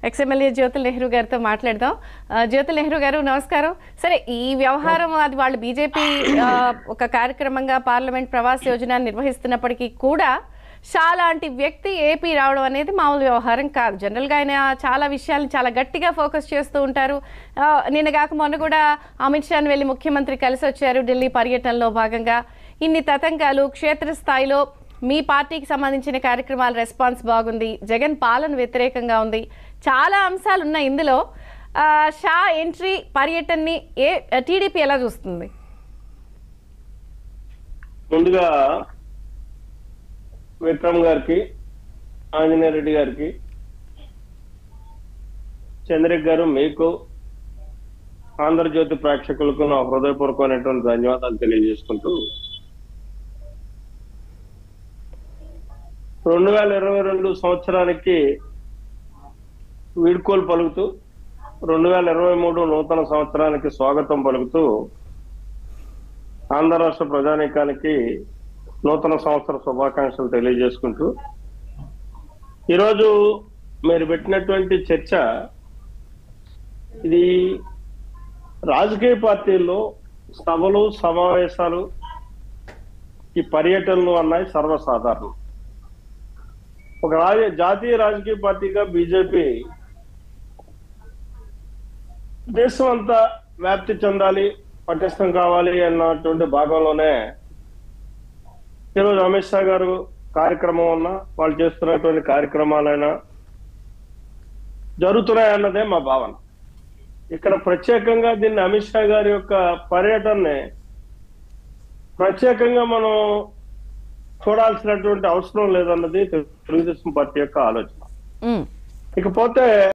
Ex-MLA జ్యోతుల్ Nehru గారితో మాట్లాడదాం ఆ, జ్యోతుల్ నెహ్రూ గారు నమస్కారం సరే ఈ వ్యవహారం అది వాళ్ళు బీజేపీ ఒక కార్యక్రమంగా పార్లమెంట్ ప్రవాస్ యోజన నిర్వహిస్తున్నప్పటికీ కూడా షా లాంటి వ్యక్తి ఏపీ రావడం అనేది మామూలు వ్యవహారం కాదు జనరల్గా ఆయన చాలా విషయాలను చాలా గట్టిగా ఫోకస్ చేస్తూ ఉంటారు ఆ, నిన్న కాక మొన్న కూడా అమిత్ షాని వెళ్ళి ముఖ్యమంత్రి కలిసి వచ్చారు ఢిల్లీ పర్యటనలో భాగంగా ఇన్ని తతంగాలు క్షేత్రస్థాయిలో మీ పార్టీకి సంబంధించిన కార్యక్రమాల రెస్పాన్స్ బాగుంది జగన్ పాలన వ్యతిరేకంగా ఉంది చాలా అంశాలు ఉన్నాయి ఇందులో ఆ, షా ఎంట్రీ పర్యటనని ఏ టీడీపీ ఎలా చూస్తుంది ముందుగా విక్రమ్ గారికి ఆంజనేయ రెడ్డి గారికి చంద్రిక్ గారు మీకు ఆంధ్రజ్యోతి ప్రేక్షకులకు నా హృదయపూర్వకమైనటువంటి ధన్యవాదాలు తెలియజేసుకుంటూ రెండు వేల ఇరవై రెండు సంవత్సరానికి వీడ్కోలు పలుకుతూ రెండు వేల ఇరవై మూడు నూతన సంవత్సరానికి స్వాగతం పలుకుతూ ఆంధ్ర రాష్ట్ర ప్రజానీకానికి నూతన సంవత్సర శుభాకాంక్షలు తెలియజేసుకుంటూ ఈరోజు మీరు పెట్టినటువంటి చర్చ ఇది రాజకీయ పార్టీల్లో సభలు సమావేశాలు ఈ పర్యటనలు అన్నాయి సర్వసాధారణం ఒక రాజ జాతీయ రాజకీయ పార్టీగా బీజేపీ దేశం అంతా వ్యాప్తి చెందాలి పటిష్టం కావాలి అన్నటువంటి భాగంలోనే ఈరోజు అమిత్ షా గారు కార్యక్రమం ఉన్నా వాళ్ళు చేస్తున్నటువంటి కార్యక్రమాలైనా జరుగుతున్నాయన్నదే మా భావన ఇక్కడ ప్రత్యేకంగా దీన్ని అమిత్ షా గారి యొక్క పర్యటనని ప్రత్యేకంగా మనం చూడాల్సినటువంటి అవసరం లేదన్నది తెలుగుదేశం పార్టీ యొక్క ఆలోచన ఉమ్. ఇకపోతే